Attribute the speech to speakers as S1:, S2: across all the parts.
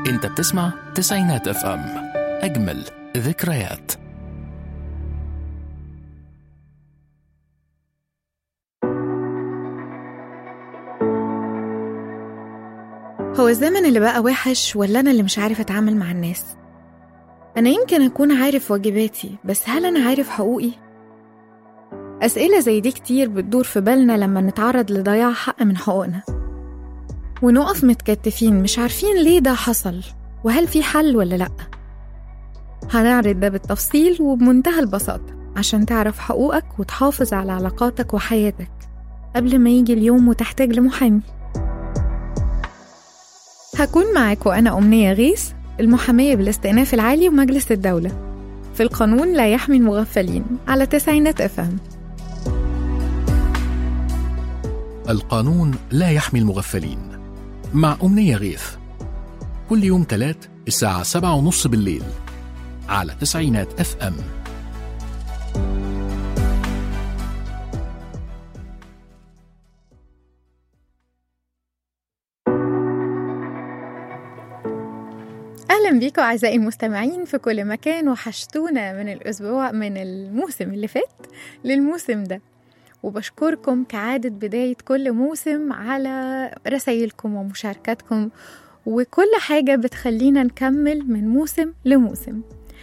S1: انت بتسمع تسعينات اف ام اجمل ذكريات
S2: هو الزمن اللي بقى وحش ولا أنا اللي مش عارف أتعامل مع الناس؟ أنا يمكن أكون عارف واجباتي بس هل أنا عارف حقوقي؟ أسئلة زي دي كتير بتدور في بالنا لما نتعرض لضياع حق من حقوقنا ونقف متكتفين مش عارفين ليه ده حصل وهل في حل ولا لأ هنعرض ده بالتفصيل وبمنتهى البساطة عشان تعرف حقوقك وتحافظ على علاقاتك وحياتك قبل ما يجي اليوم وتحتاج لمحامي هكون معاكم أنا أمنية غيث المحامية بالاستئناف العالي ومجلس الدولة في القانون لا يحمي المغفلين على تسعينات أفهم
S1: القانون لا يحمي المغفلين مع أمنية غيث كل يوم تلات الساعة سبعة ونص بالليل على تسعينات اف ام
S2: أهلا بيكم أعزائي المستمعين في كل مكان وحشتونا من الأسبوع من الموسم اللي فات للموسم ده وبشكركم كعادة بداية كل موسم على رسايلكم ومشاركاتكم وكل حاجة بتخلينا نكمل من موسم لموسم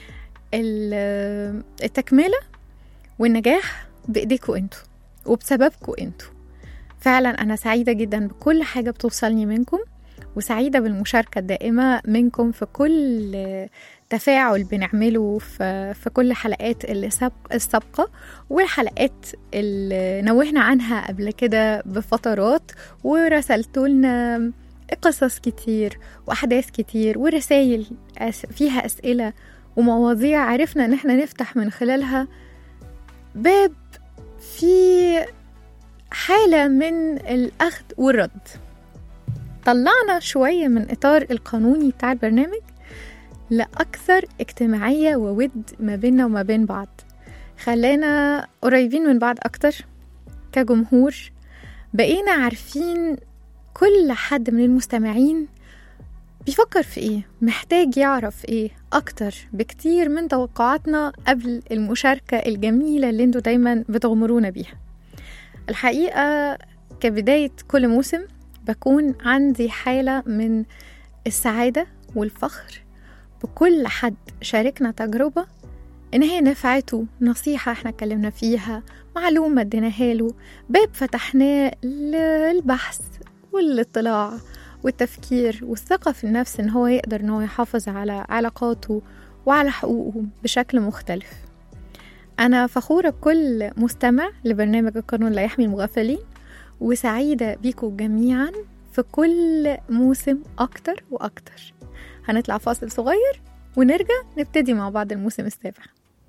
S2: ال- التكملة والنجاح بإيديكوا انتوا وبسببكوا انتوا فعلا أنا سعيدة جدا بكل حاجة بتوصلني منكم وسعيدة بالمشاركة الدائمة منكم في كل تفاعل بنعمله في, في كل حلقات اللي سبق السابقة والحلقات اللي نوهنا عنها قبل كده بفترات ورسلتوا لنا قصص كتير وأحداث كتير ورسائل أس- فيها أسئلة ومواضيع عرفنا إن احنا نفتح من خلالها باب في حالة من الأخذ والرد طلعنا شوية من إطار القانوني بتاع البرنامج لأكثر اجتماعية وود ما بيننا وما بين بعض خلانا قريبين من بعض أكتر كجمهور بقينا عارفين كل حد من المستمعين بيفكر في ايه محتاج يعرف ايه اكتر بكتير من توقعاتنا قبل المشاركة الجميلة اللي انتوا دايما بتغمرونا بيها الحقيقة كبداية كل موسم بكون عندي حالة من السعادة والفخر بكل حد شاركنا تجربة إن هي نفعته نصيحة احنا اتكلمنا فيها معلومة اديناها له باب فتحناه للبحث والاطلاع والتفكير والثقة في النفس إن هو يقدر إن هو يحافظ على علاقاته وعلى حقوقه بشكل مختلف أنا فخورة بكل مستمع لبرنامج القانون لا يحمي المغفلين وسعيدة بيكم جميعا في كل موسم أكتر وأكتر هنطلع فاصل صغير ونرجع نبتدي مع بعض الموسم السابع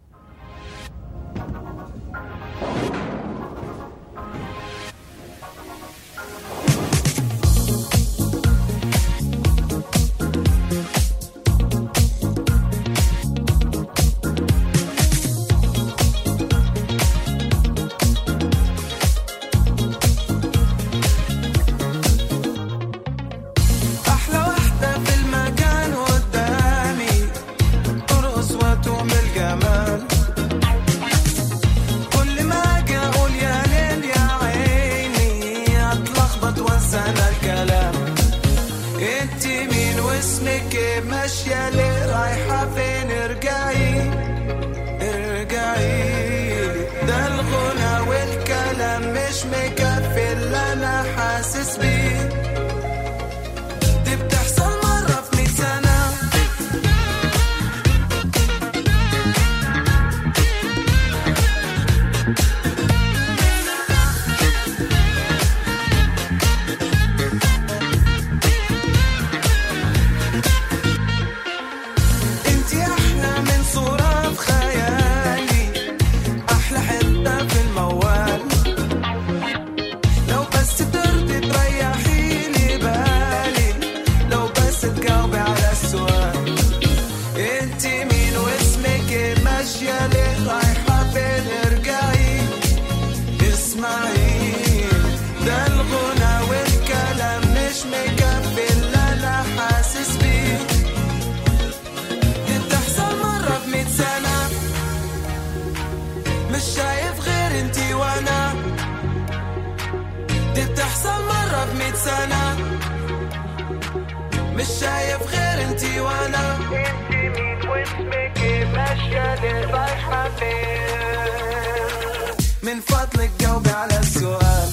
S3: أحلى واحدة في المكان قدامي ترقص وتعمل جمال كل ما أجي أقول يا ليل يا عيني أتلخبط وأنسى أنا الكلام أنت مين واسمك إيه ماشية ليه رايحة فين ارجعي ارجعي ده الغنى والكلام مش مكفي اللي أنا حاسس بيه دي بتحصل مرة في مية سنة انتي أحلى من صورة في خيالي أحلى حتة في الموال لو بس ترضي تريحي سنة مش شايف غير انتي وانا انتي مين واسمك ايه ماشية ليه رايحة فين من فضلك جاوبي على السؤال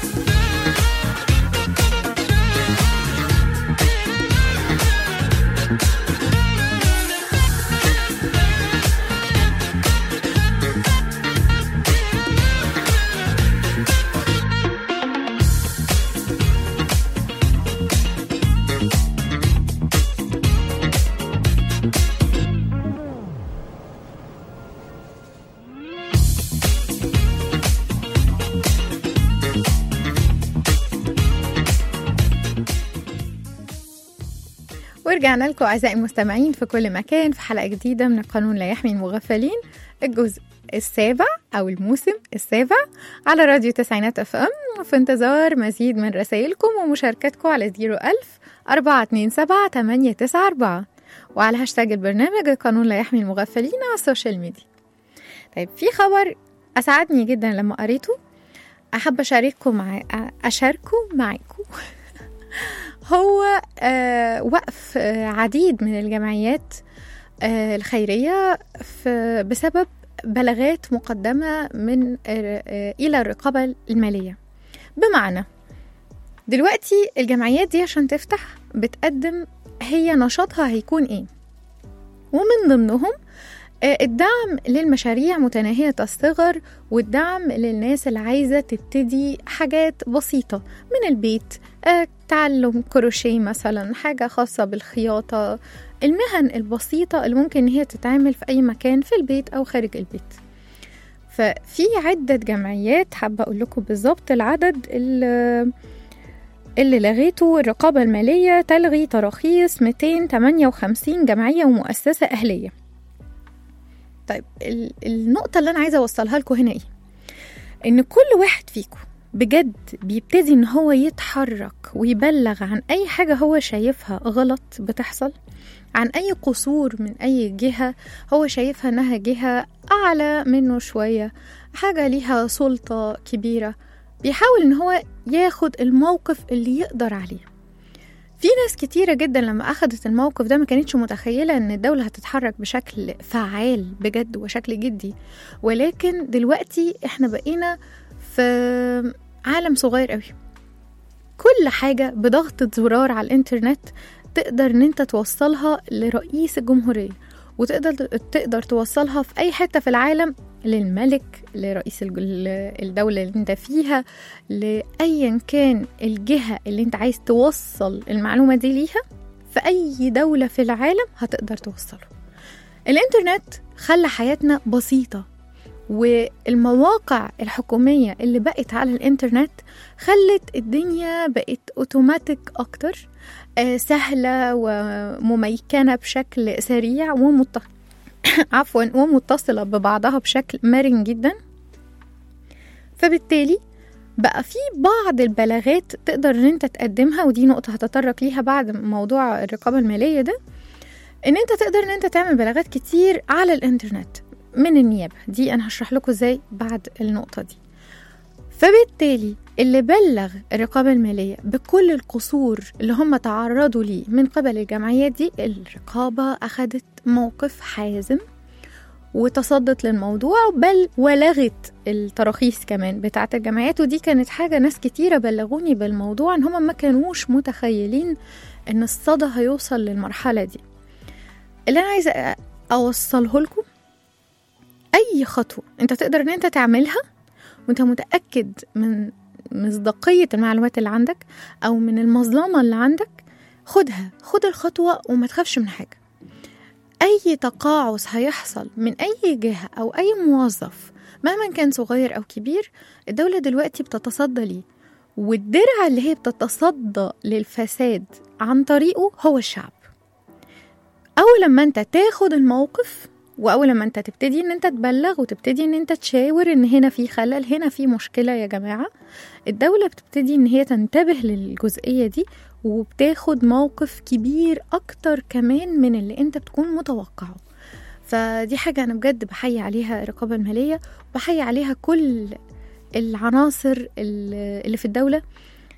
S2: ورجعنا لكم أعزائي المستمعين في كل مكان في حلقة جديدة من القانون لا يحمي المغفلين الجزء السابع أو الموسم السابع على راديو تسعينات اف ام وفي انتظار مزيد من رسائلكم ومشاركتكم على 01000 427 894 وعلى هاشتاج البرنامج القانون لا يحمي المغفلين على السوشيال ميديا طيب في خبر أسعدني جدا لما قريته أحب أشارككم مع أشاركه معاكم هو آه وقف آه عديد من الجمعيات آه الخيرية في بسبب بلاغات مقدمة من آه إلى الرقابة المالية بمعنى دلوقتي الجمعيات دي عشان تفتح بتقدم هي نشاطها هيكون ايه ومن ضمنهم آه، الدعم للمشاريع متناهية الصغر والدعم للناس اللي عايزة تبتدي حاجات بسيطة من البيت آه، تعلم كروشيه مثلا حاجة خاصة بالخياطة المهن البسيطة اللي ممكن إن هي تتعمل في أي مكان في البيت أو خارج البيت ففي عدة جمعيات حابة أقول لكم بالظبط العدد اللي اللي لغيته الرقابة المالية تلغي تراخيص 258 جمعية ومؤسسة أهلية طيب ال- النقطة اللي أنا عايزة أوصلها لكم هنا إيه؟ إن كل واحد فيكم بجد بيبتدي إن هو يتحرك ويبلغ عن أي حاجة هو شايفها غلط بتحصل عن أي قصور من أي جهة هو شايفها إنها جهة أعلى منه شوية حاجة ليها سلطة كبيرة بيحاول إن هو ياخد الموقف اللي يقدر عليه في ناس كتيرة جدا لما أخدت الموقف ده ما كانتش متخيلة إن الدولة هتتحرك بشكل فعال بجد وشكل جدي ولكن دلوقتي إحنا بقينا في عالم صغير قوي كل حاجة بضغطة زرار على الإنترنت تقدر إن أنت توصلها لرئيس الجمهورية وتقدر تقدر توصلها في أي حتة في العالم للملك لرئيس الج- الدولة اللي انت فيها لأيا كان الجهة اللي انت عايز توصل المعلومة دي ليها في أي دولة في العالم هتقدر توصله الإنترنت خلى حياتنا بسيطة والمواقع الحكومية اللي بقت على الإنترنت خلت الدنيا بقت أوتوماتيك أكتر آه، سهلة ومميكنة بشكل سريع ومت... عفوا ومتصلة ببعضها بشكل مرن جدا فبالتالي بقى في بعض البلاغات تقدر ان انت تقدمها ودي نقطة هتطرق ليها بعد موضوع الرقابة المالية ده ان انت تقدر ان انت تعمل بلاغات كتير على الانترنت من النيابة دي انا هشرح لكم ازاي بعد النقطة دي فبالتالي اللي بلغ الرقابة المالية بكل القصور اللي هم تعرضوا ليه من قبل الجمعيات دي الرقابة أخدت موقف حازم وتصدت للموضوع بل ولغت التراخيص كمان بتاعة الجمعيات ودي كانت حاجة ناس كتيرة بلغوني بالموضوع ان هم ما كانوش متخيلين ان الصدى هيوصل للمرحلة دي اللي انا عايزة اوصله لكم اي خطوة انت تقدر ان انت تعملها وانت متأكد من مصداقية المعلومات اللي عندك او من المظلمة اللي عندك خدها خد الخطوة وما تخافش من حاجة أي تقاعس هيحصل من أي جهة أو أي موظف مهما كان صغير أو كبير الدولة دلوقتي بتتصدى ليه والدرع اللي هي بتتصدى للفساد عن طريقه هو الشعب أول لما أنت تاخد الموقف وأول لما أنت تبتدي إن أنت تبلغ وتبتدي إن أنت تشاور إن هنا في خلل هنا في مشكلة يا جماعة الدولة بتبتدي إن هي تنتبه للجزئية دي وبتاخد موقف كبير أكتر كمان من اللي أنت بتكون متوقعه فدي حاجة أنا بجد بحيي عليها الرقابة المالية بحيي عليها كل العناصر اللي في الدولة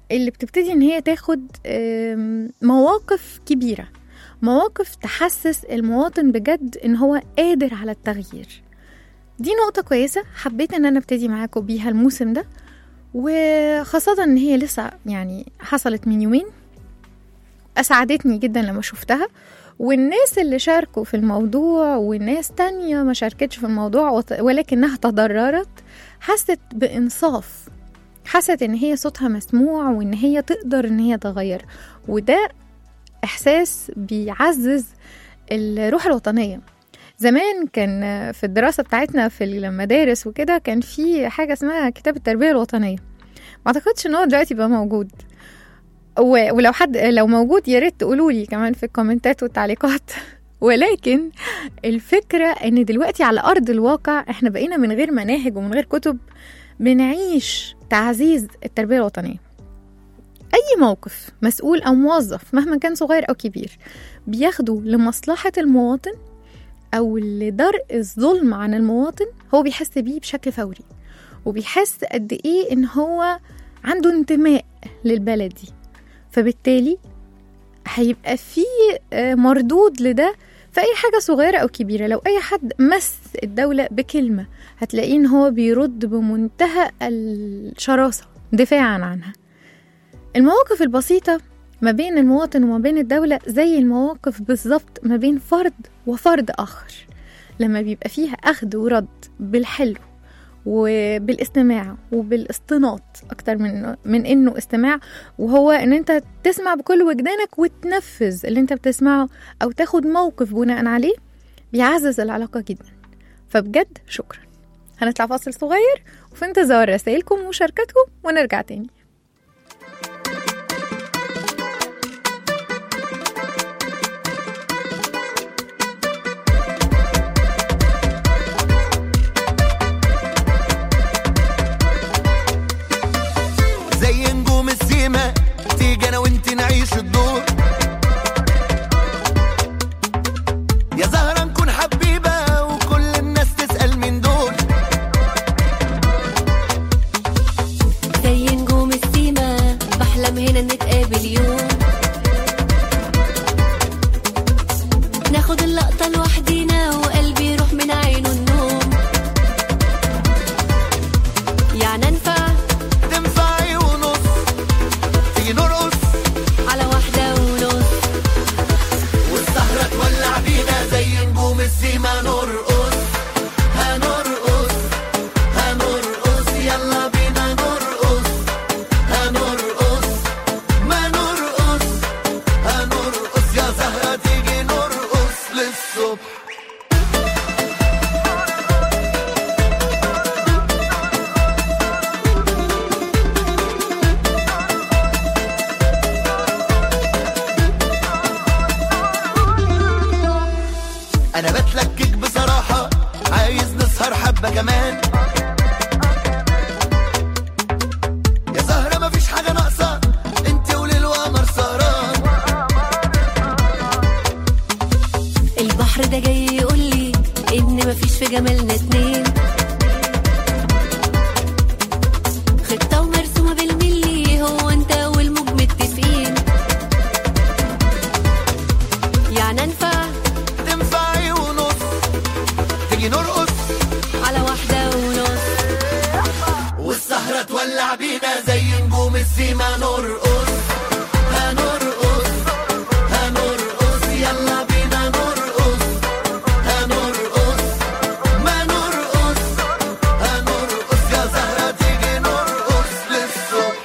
S2: اللي بتبتدي ان هي تاخد آم، مواقف كبيرة مواقف تحسس المواطن بجد ان هو قادر على التغيير دي نقطة كويسة حبيت ان انا ابتدي معاكم بيها الموسم ده وخاصة ان هي لسه يعني حصلت من يومين اسعدتني جدا لما شفتها والناس اللي شاركوا في الموضوع والناس تانية ما شاركتش في الموضوع وت- ولكنها تضررت حست بإنصاف حست ان هي صوتها مسموع وان هي تقدر ان هي تغير وده احساس بيعزز الروح الوطنيه زمان كان في الدراسه بتاعتنا في المدارس وكده كان في حاجه اسمها كتاب التربيه الوطنيه ما اعتقدش ان هو دلوقتي بقى موجود و- ولو حد لو موجود يا ريت تقولوا لي كمان في الكومنتات والتعليقات ولكن الفكره ان دلوقتي على ارض الواقع احنا بقينا من غير مناهج ومن غير كتب بنعيش تعزيز التربيه الوطنيه اي موقف مسؤول او موظف مهما كان صغير او كبير بياخده لمصلحه المواطن او لدرء الظلم عن المواطن هو بيحس بيه بشكل فوري وبيحس قد ايه ان هو عنده انتماء للبلد دي فبالتالي هيبقى في آه، مردود لده في اي حاجه صغيره او كبيره لو اي حد مس الدوله بكلمه هتلاقيه ان هو بيرد بمنتهى الشراسه دفاعا عنها المواقف البسيطه ما بين المواطن وما بين الدوله زي المواقف بالظبط ما بين فرد وفرد اخر لما بيبقى فيها اخذ ورد بالحلو وبالاستماع وبالاستناط اكتر من من انه استماع وهو ان انت تسمع بكل وجدانك وتنفذ اللي انت بتسمعه او تاخد موقف بناء عليه بيعزز العلاقه جدا فبجد شكرا هنطلع فاصل صغير وفي انتظار رسائلكم ومشاركاتكم ونرجع تاني
S3: زي نجوم السيما تيجي انا وانت نعيش الدور يا زهرة نكون حبيبة وكل الناس تسأل من دول
S4: زي نجوم السيما بحلم هنا نتقابل يوم ناخد اللقطة لوحدينا وقلبي يروح من عينه النوم يعني انفع
S3: تنفعي ونص تيجي نرقص
S4: على واحدة ونص
S3: والسهرة تولع بينا زي نجوم السيما نرقص هنرقص هنرقص يلا بينا نرقص هنرقص ما نرقص هنرقص يا زهرة تيجي نرقص للصبح انا بتلكك بصراحة عايز نسهر حبة كمان يا زهرة مفيش حاجة ناقصة انت وليل وقمر سهران
S4: البحر ده جاي يقولي ان مفيش في جمالنا اتنين خطة ومرسومة بالملي هو انت والموج متفقين يعني انفع
S3: تنفعي ونص تيجي نرقص
S4: على واحدة ونص
S3: والسهرة تولع بينا زي نجوم السيما نرقص هنرقص هنرقص يلا بينا نرقص هنرقص ما نرقص هنرقص يا زهرة تيجي نرقص للصبح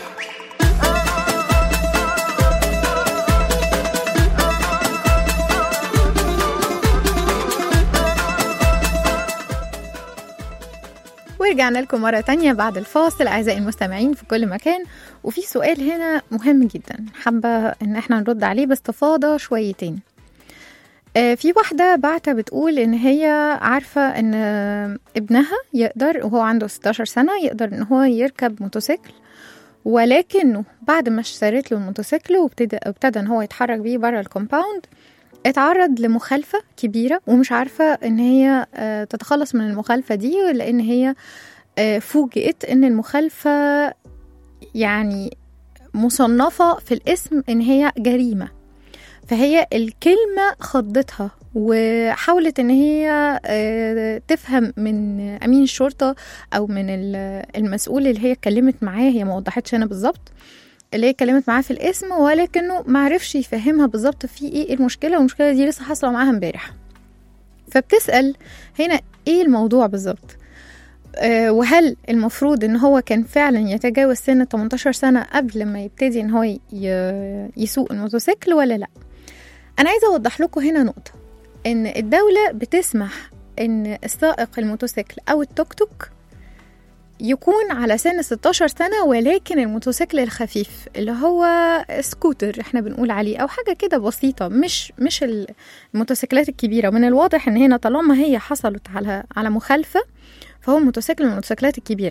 S2: ورجعنا لكم مرة تانية بعد الفاصل أعزائي المستمعين في كل مكان وفي سؤال هنا مهم جدا حابة إن احنا نرد عليه باستفاضة شويتين آه، في واحدة بعتة بتقول إن هي عارفة إن آه، ابنها يقدر وهو عنده 16 سنة يقدر إن هو يركب موتوسيكل ولكنه بعد ما اشتريت له الموتوسيكل وابتدى ابتدى إن هو يتحرك بيه بره الكومباوند اتعرض لمخالفة كبيرة ومش عارفة إن هي آه، تتخلص من المخالفة دي لأن هي آه، فوجئت إن المخالفة يعني مصنفة في الاسم إن هي جريمة فهي الكلمة خضتها وحاولت إن هي آه، تفهم من أمين الشرطة أو من ال- المسؤول اللي هي اتكلمت معاه هي ما وضحتش هنا بالظبط اللي هي اتكلمت معاه في الاسم ولكنه معرفش يفهمها بالظبط في ايه المشكلة والمشكلة دي لسه حاصلة معاها امبارح فبتسأل هنا ايه الموضوع بالظبط آه، وهل المفروض ان هو كان فعلا يتجاوز سن 18 سنة قبل ما يبتدي ان هو ي- يسوق الموتوسيكل ولا لا انا عايزة اوضح لكم هنا نقطة ان الدولة بتسمح ان السائق الموتوسيكل او التوك توك يكون على سن 16 سنة ولكن الموتوسيكل الخفيف اللي هو سكوتر احنا بنقول عليه او حاجة كده بسيطة مش مش الموتوسيكلات الكبيرة من الواضح ان هنا طالما هي حصلت على على مخالفة فهو موتوسيكل من الموتوسيكلات الكبيرة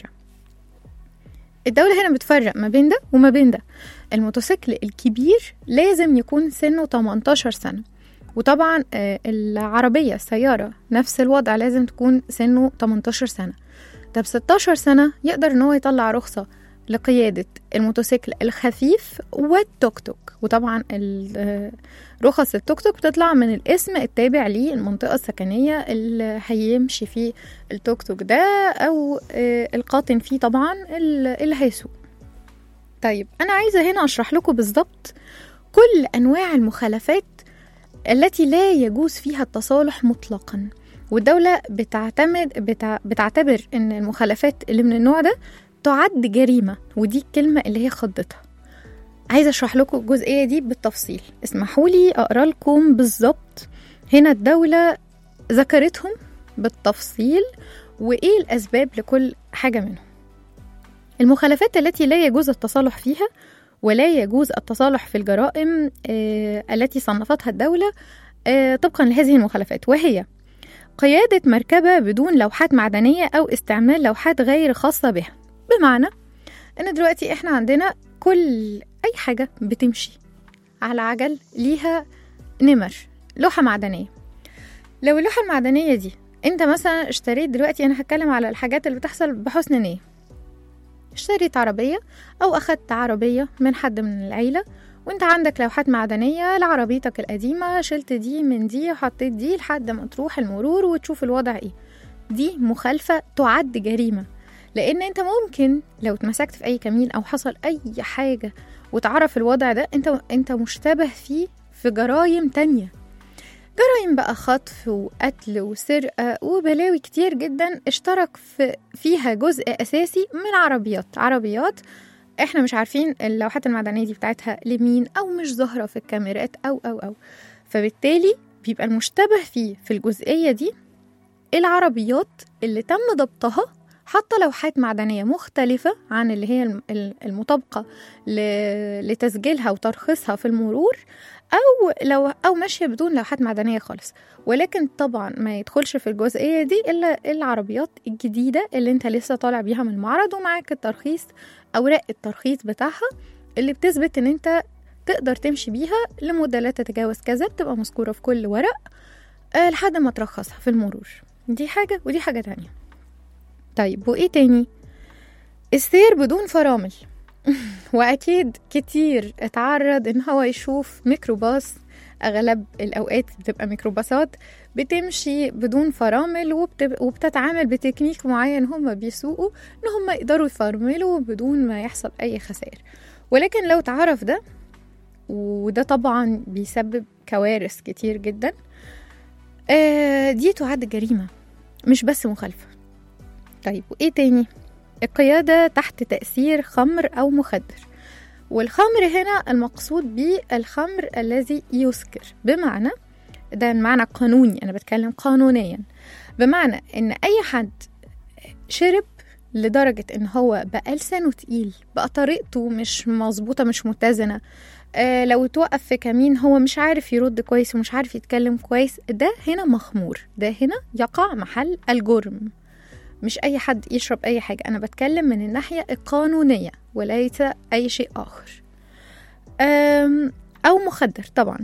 S2: الدولة هنا بتفرق ما بين ده وما بين ده الموتوسيكل الكبير لازم يكون سنه 18 سنة وطبعا آه، العربية السيارة نفس الوضع لازم تكون سنه 18 سنة طب 16 سنة يقدر ان هو يطلع رخصة لقيادة الموتوسيكل الخفيف والتوك توك وطبعا ال- آه، رخص التوك توك بتطلع من الاسم التابع للمنطقة السكنية اللي هيمشي فيه التوك توك ده أو آه، القاطن فيه طبعا ال- اللي هيسوق طيب أنا عايزة هنا أشرح لكم بالظبط كل أنواع المخالفات التي لا يجوز فيها التصالح مطلقا والدولة بتعتمد بتع... بتعتبر ان المخالفات اللي من النوع ده تعد جريمة ودي الكلمة اللي هي خضتها عايزة اشرح لكم الجزئية دي بالتفصيل اسمحوا لي اقرا لكم بالظبط هنا الدولة ذكرتهم بالتفصيل وايه الاسباب لكل حاجة منهم المخالفات التي لا يجوز التصالح فيها ولا يجوز التصالح في الجرائم آه، التي صنفتها الدولة آه، طبقا لهذه المخالفات وهي قيادة مركبة بدون لوحات معدنية أو استعمال لوحات غير خاصة بها بمعنى إن دلوقتي إحنا عندنا كل أي حاجة بتمشي على عجل ليها نمر لوحة معدنية لو اللوحة المعدنية دي أنت مثلا اشتريت دلوقتي أنا هتكلم على الحاجات اللي بتحصل بحسن نية اشتريت عربية أو أخدت عربية من حد من العيلة وانت عندك لوحات معدنية لعربيتك القديمة شلت دي من دي وحطيت دي لحد ما تروح المرور وتشوف الوضع ايه دي مخالفة تعد جريمة لان انت ممكن لو اتمسكت في اي كمين او حصل اي حاجة وتعرف الوضع ده انت انت مشتبه فيه في جرائم تانية جرائم بقى خطف وقتل وسرقة وبلاوي كتير جدا اشترك في فيها جزء أساسي من عربيات عربيات احنا مش عارفين اللوحات المعدنية دي بتاعتها لمين أو مش ظاهرة في الكاميرات أو أو أو فبالتالي بيبقى المشتبه فيه في الجزئية دي العربيات اللي تم ضبطها حاطة لوحات معدنية مختلفة عن اللي هي الم- ال- المطابقة ل- لتسجيلها وترخيصها في المرور أو لو أو ماشية بدون لوحات معدنية خالص ولكن طبعا ما يدخلش في الجزئية دي إلا العربيات الجديدة اللي انت لسه طالع بيها من المعرض ومعاك الترخيص أوراق الترخيص بتاعها اللي بتثبت إن انت تقدر تمشي بيها لمدة لا تتجاوز كذا بتبقى مذكورة في كل ورق آه، لحد ما ترخصها في المرور دي حاجة ودي حاجة تانية طيب وإيه تاني السير بدون فرامل وأكيد كتير اتعرض إن هو يشوف ميكروباص أغلب الأوقات بتبقى ميكروباصات بتمشي بدون فرامل وبتب... وبتتعامل بتكنيك معين هم بيسوقوا إن هم يقدروا يفرملوا بدون ما يحصل أي خسائر ولكن لو تعرف ده وده طبعا بيسبب كوارث كتير جدا آه دي تعد جريمة مش بس مخالفة طيب وإيه تاني القيادة تحت تأثير خمر أو مخدر والخمر هنا المقصود به الخمر الذي يسكر بمعنى ده معنى قانوني أنا بتكلم قانونيا بمعنى إن أي حد شرب لدرجة إن هو بقى لسانه تقيل بقى طريقته مش مظبوطة مش متزنة آه لو توقف في كمين هو مش عارف يرد كويس ومش عارف يتكلم كويس ده هنا مخمور ده هنا يقع محل الجرم مش أي حد يشرب أي حاجة أنا بتكلم من الناحية القانونية وليس أي شيء آخر أم أو مخدر طبعا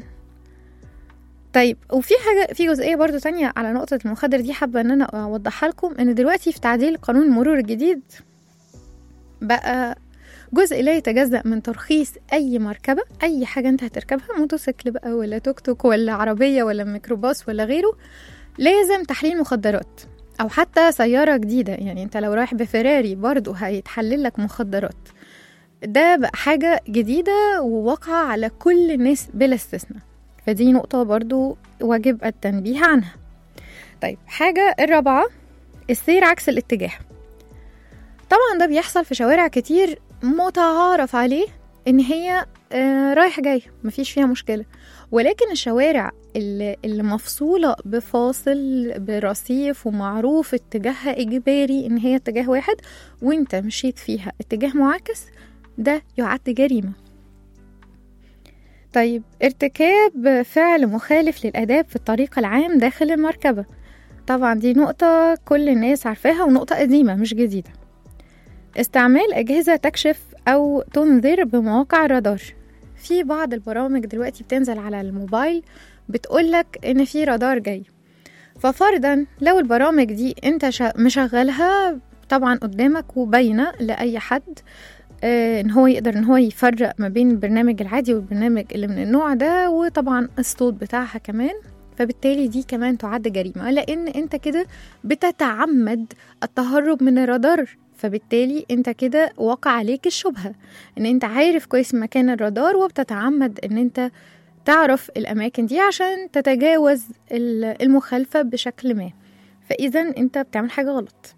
S2: طيب وفي حاجة في جزئية برضو تانية على نقطة المخدر دي حابة إن أنا أوضحها لكم إن دلوقتي في تعديل قانون المرور الجديد بقى جزء لا يتجزأ من ترخيص أي مركبة أي حاجة أنت هتركبها موتوسيكل بقى ولا توك توك ولا عربية ولا ميكروباص ولا غيره لازم تحليل مخدرات أو حتى سيارة جديدة يعني أنت لو رايح بفراري برضو هيتحلل لك مخدرات ده بقى حاجة جديدة وواقعة على كل الناس بلا استثناء فدي نقطة برضو واجب التنبيه عنها طيب حاجة الرابعة السير عكس الاتجاه طبعا ده بيحصل في شوارع كتير متعارف عليه ان هي آه، رايح جاي مفيش فيها مشكلة ولكن الشوارع اللي اللي مفصولة بفاصل برصيف ومعروف اتجاهها إجباري إن هي اتجاه واحد وانت مشيت فيها اتجاه معاكس ده يعد جريمة طيب ارتكاب فعل مخالف للآداب في الطريق العام داخل المركبة طبعا دي نقطة كل الناس عارفاها ونقطة قديمة مش جديدة استعمال أجهزة تكشف أو تنذر بمواقع الرادار في بعض البرامج دلوقتي بتنزل على الموبايل بتقولك إن في رادار جاي ففرضا لو البرامج دي انت شا- مشغلها طبعا قدامك وباينة لأي حد آه، ان هو يقدر ان هو يفرق ما بين البرنامج العادي والبرنامج اللي من النوع ده وطبعا الصوت بتاعها كمان فبالتالي دي كمان تعد جريمة لأن انت كده بتتعمد التهرب من الرادار فبالتالي انت كده وقع عليك الشبهة ان انت عارف كويس مكان الرادار وبتتعمد ان انت تعرف الأماكن دي عشان تتجاوز ال- المخالفة بشكل ما فإذا انت بتعمل حاجة غلط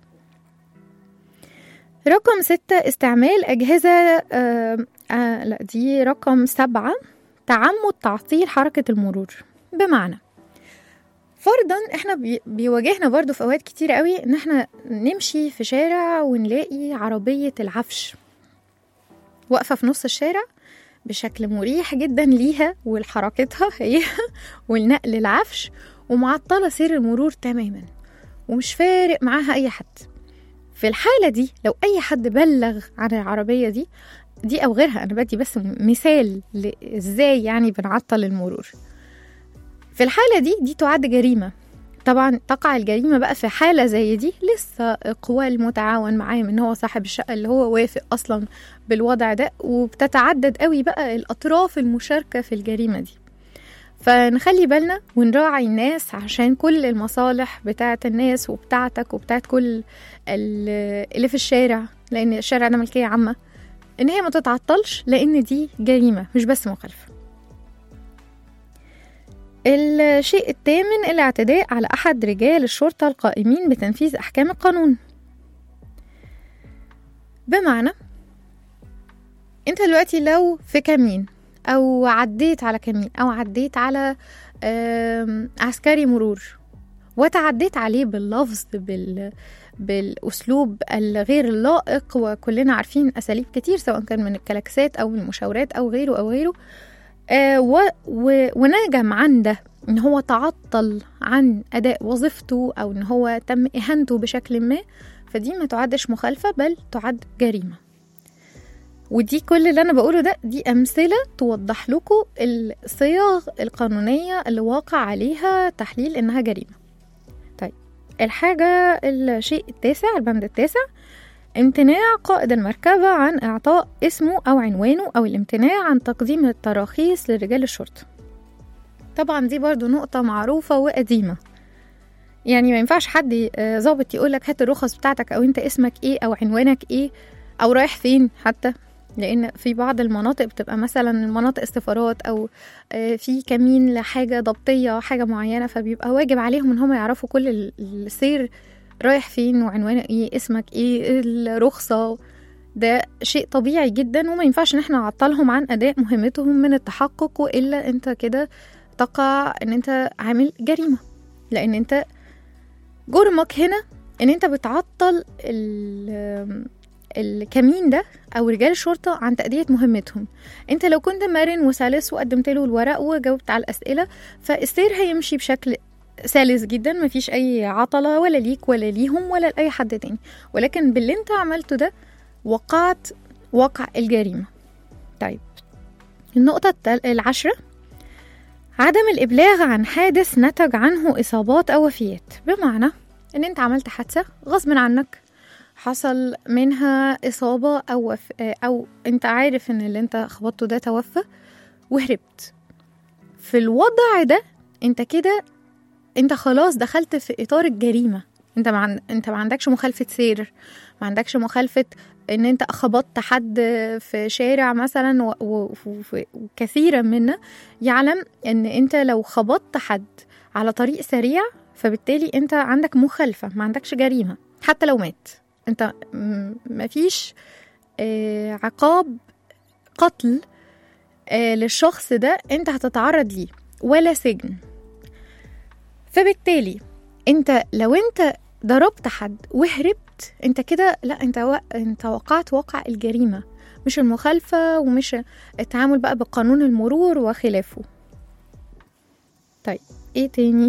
S2: رقم ستة استعمال أجهزة آه آه لا دي رقم سبعة تعمد تعطيل حركة المرور بمعنى فرضا احنا بي- بيواجهنا برضو في اوقات كتير قوي ان احنا نمشي في شارع ونلاقي عربية العفش واقفة في نص الشارع بشكل مريح جدا ليها ولحركتها هي والنقل العفش ومعطلة سير المرور تماما ومش فارق معاها أي حد في الحالة دي لو أي حد بلغ عن العربية دي دي أو غيرها أنا بدي بس مثال إزاي يعني بنعطل المرور في الحالة دي دي تعد جريمة طبعا تقع الجريمة بقى في حالة زي دي لسه إقوال المتعاون معاه من هو صاحب الشقة اللي هو وافق أصلا بالوضع ده وبتتعدد قوي بقى الأطراف المشاركة في الجريمة دي فنخلي بالنا ونراعي الناس عشان كل المصالح بتاعة الناس وبتاعتك وبتاعة كل ال- اللي في الشارع لأن الشارع ده ملكية عامة إن هي ما تتعطلش لأن دي جريمة مش بس مخالفة الشيء الثامن الاعتداء على أحد رجال الشرطة القائمين بتنفيذ أحكام القانون بمعنى انت دلوقتي لو في كمين او عديت على كمين او عديت على آم، عسكري مرور وتعديت عليه باللفظ بال بالاسلوب الغير اللائق وكلنا عارفين اساليب كتير سواء كان من الكلاكسات او من المشاورات او غيره او غيره آه و و ونجم عن ده ان هو تعطل عن اداء وظيفته او ان هو تم اهانته بشكل ما فدي ما تعدش مخالفه بل تعد جريمه ودي كل اللي انا بقوله ده دي امثله توضح لكم الصيغ القانونيه اللي واقع عليها تحليل انها جريمه طيب الحاجه الشيء التاسع البند التاسع امتناع قائد المركبة عن إعطاء اسمه أو عنوانه أو الامتناع عن تقديم التراخيص لرجال الشرطة طبعا دي برضو نقطة معروفة وقديمة يعني ما ينفعش حد آه، ظابط يقولك هات الرخص بتاعتك أو أنت اسمك إيه أو عنوانك إيه أو رايح فين حتى لأن في بعض المناطق بتبقى مثلا مناطق استفارات أو آه، في كمين لحاجة ضبطية حاجة معينة فبيبقى واجب عليهم إن هم يعرفوا كل ال- السير رايح فين وعنوانك ايه اسمك ايه الرخصة ده شيء طبيعي جدا وما ينفعش ان احنا نعطلهم عن اداء مهمتهم من التحقق والا انت كده تقع ان انت عامل جريمة لان انت جرمك هنا ان انت بتعطل ال- الكمين ده او رجال الشرطة عن تأدية مهمتهم انت لو كنت مرن وسلس وقدمت له الورق وجاوبت على الاسئلة فالسير هيمشي بشكل سلس جدا مفيش اي عطلة ولا ليك ولا ليهم ولا لأي حد تاني ولكن باللي انت عملته ده وقعت وقع الجريمة طيب النقطة التال- العشرة عدم الإبلاغ عن حادث نتج عنه إصابات أو وفيات بمعنى إن أنت عملت حادثة غصب عنك حصل منها إصابة أو وف... أو أنت عارف إن اللي أنت خبطته ده توفى وهربت في الوضع ده أنت كده أنت خلاص دخلت في إطار الجريمة أنت ما عن... أنت ما عندكش مخالفة سير ما عندكش مخالفة إن أنت خبطت حد في شارع مثلا و... و... و... وكثيرا منا يعلم إن أنت لو خبطت حد على طريق سريع فبالتالي أنت عندك مخالفة ما عندكش جريمة حتى لو مات انت م- مفيش آه، عقاب قتل آه، للشخص ده انت هتتعرض ليه ولا سجن فبالتالي انت لو انت ضربت حد وهربت انت كده لا انت و... انت وقعت واقع الجريمه مش المخالفه ومش التعامل بقى بقانون المرور وخلافه طيب ايه تاني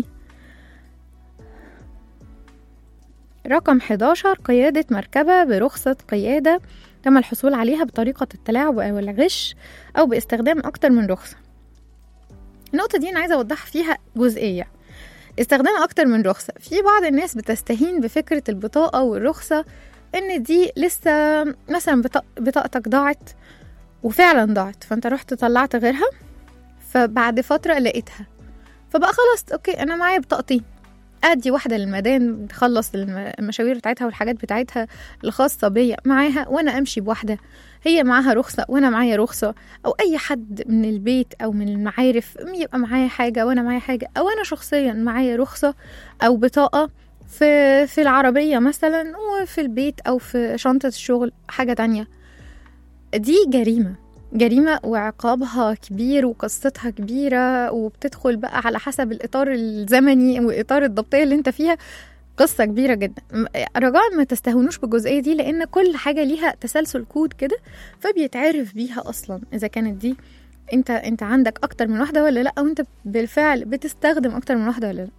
S2: رقم 11 قيادة مركبة برخصة قيادة تم الحصول عليها بطريقة التلاعب أو الغش أو باستخدام أكتر من رخصة النقطة دي أنا عايزة أوضح فيها جزئية استخدام أكتر من رخصة في بعض الناس بتستهين بفكرة البطاقة والرخصة إن دي لسه مثلا بطاق- بطاقتك ضاعت وفعلا ضاعت فأنت رحت طلعت غيرها فبعد فترة لقيتها فبقى خلاص أوكي أنا معايا بطاقتين ادي واحده للمدام تخلص الم- المشاوير بتاعتها والحاجات بتاعتها الخاصه بيا معاها وانا امشي بواحده هي معاها رخصه وانا معايا رخصه او اي حد من البيت او من المعارف يبقى معايا حاجه وانا معايا حاجه او انا شخصيا معايا رخصه او بطاقه في في العربيه مثلا وفي البيت او في شنطه الشغل حاجه تانية دي جريمه جريمة وعقابها كبير وقصتها كبيرة وبتدخل بقى على حسب الإطار الزمني وإطار الضبطية اللي انت فيها قصة كبيرة جدا م- رجاء ما تستهونوش بالجزئية دي لأن كل حاجة ليها تسلسل كود كده فبيتعرف بيها أصلا إذا كانت دي انت انت عندك أكتر من واحدة ولا لأ وانت بالفعل بتستخدم أكتر من واحدة ولا لأ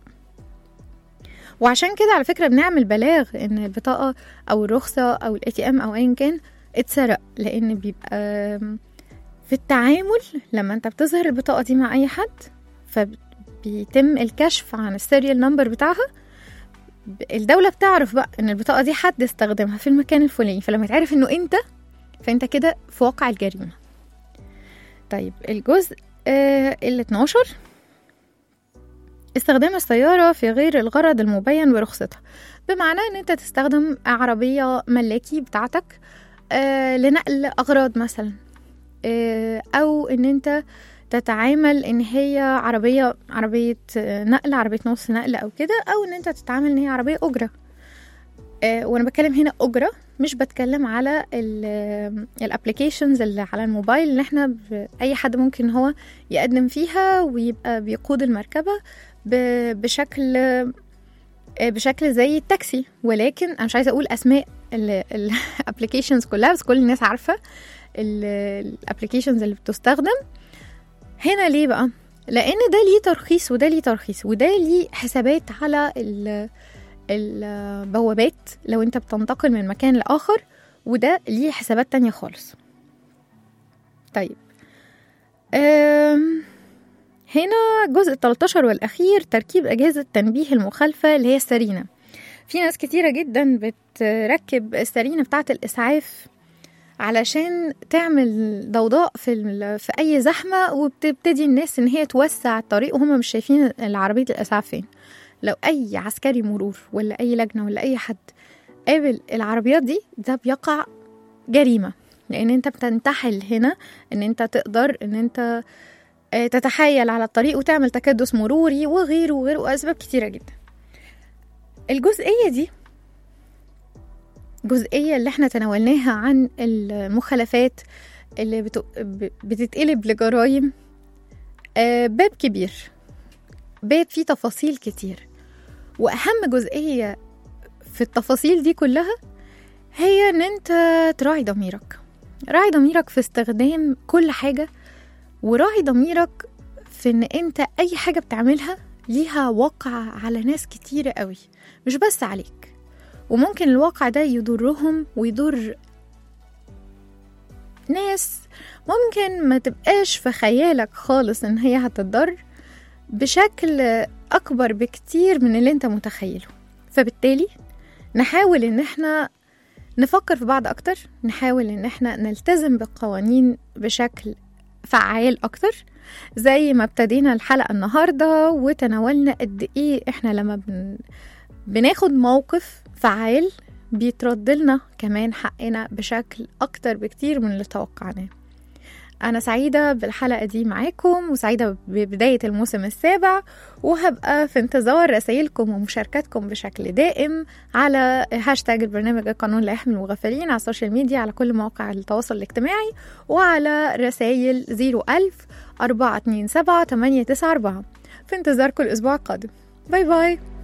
S2: وعشان كده على فكرة بنعمل بلاغ ان البطاقة او الرخصة او الاي تي ام او ايا كان اتسرق لان بيبقى في التعامل لما انت بتظهر البطاقة دي مع اي حد فبيتم الكشف عن السيريال نمبر بتاعها ب- الدولة بتعرف بقى ان البطاقة دي حد استخدمها في المكان الفلاني فلما يتعرف انه انت فانت كده في واقع الجريمة طيب الجزء آه ال 12 استخدام السيارة في غير الغرض المبين برخصتها بمعنى ان انت تستخدم عربية ملاكي بتاعتك آه لنقل اغراض مثلا آه او ان انت تتعامل ان هي عربية عربية آه، نقل عربية نص نقل او كده او ان انت تتعامل ان هي عربية اجرة آه وانا بتكلم هنا اجرة مش بتكلم على الابلكيشنز اللي على الموبايل اللي احنا ب- اي حد ممكن هو يقدم فيها ويبقى بيقود المركبة ب- بشكل آه، بشكل زي التاكسي ولكن انا مش عايزه اقول اسماء الابلكيشنز كلها بس كل الناس عارفه الابلكيشنز اللي بتستخدم هنا ليه بقى لان ده ليه ترخيص وده ليه ترخيص وده ليه حسابات على ال- البوابات لو انت بتنتقل من مكان لاخر وده ليه حسابات تانية خالص طيب أم هنا الجزء 13 والأخير تركيب أجهزة تنبيه المخالفة اللي هي السرينة في ناس كتيرة جدا بتركب السرينة بتاعة الإسعاف علشان تعمل ضوضاء في, ال- في أي زحمة وبتبتدي الناس إن هي توسع الطريق وهم مش شايفين العربية الإسعاف فين لو أي عسكري مرور ولا أي لجنة ولا أي حد قابل العربيات دي ده بيقع جريمة لأن أنت بتنتحل هنا إن أنت تقدر إن أنت آه، تتحايل على الطريق وتعمل تكدس مروري وغيره وغيره وأسباب كتيرة جدا الجزئية دي جزئية اللي احنا تناولناها عن المخالفات اللي بت- ب- بتتقلب لجرائم آه، باب كبير باب فيه تفاصيل كتير وأهم جزئية في التفاصيل دي كلها هي ان انت تراعي ضميرك راعي ضميرك في استخدام كل حاجة وراعي ضميرك في ان انت اي حاجة بتعملها ليها وقع على ناس كتيرة قوي مش بس عليك وممكن الواقع ده يضرهم ويضر ناس ممكن ما تبقاش في خيالك خالص ان هي هتضر بشكل اكبر بكتير من اللي انت متخيله فبالتالي نحاول ان احنا نفكر في بعض أكتر نحاول إن احنا نلتزم بالقوانين بشكل فعال أكتر زي ما ابتدينا الحلقة النهاردة وتناولنا قد إيه احنا لما بن... بناخد موقف فعال بيترد لنا كمان حقنا بشكل أكتر بكتير من اللي توقعناه أنا سعيدة بالحلقة دي معاكم وسعيدة ببداية الموسم السابع وهبقى في انتظار رسائلكم ومشاركاتكم بشكل دائم على هاشتاج البرنامج القانون لا يحمي المغفلين على السوشيال ميديا على كل مواقع التواصل الاجتماعي وعلى رسائل 01000 427 894 في انتظاركم الأسبوع القادم باي باي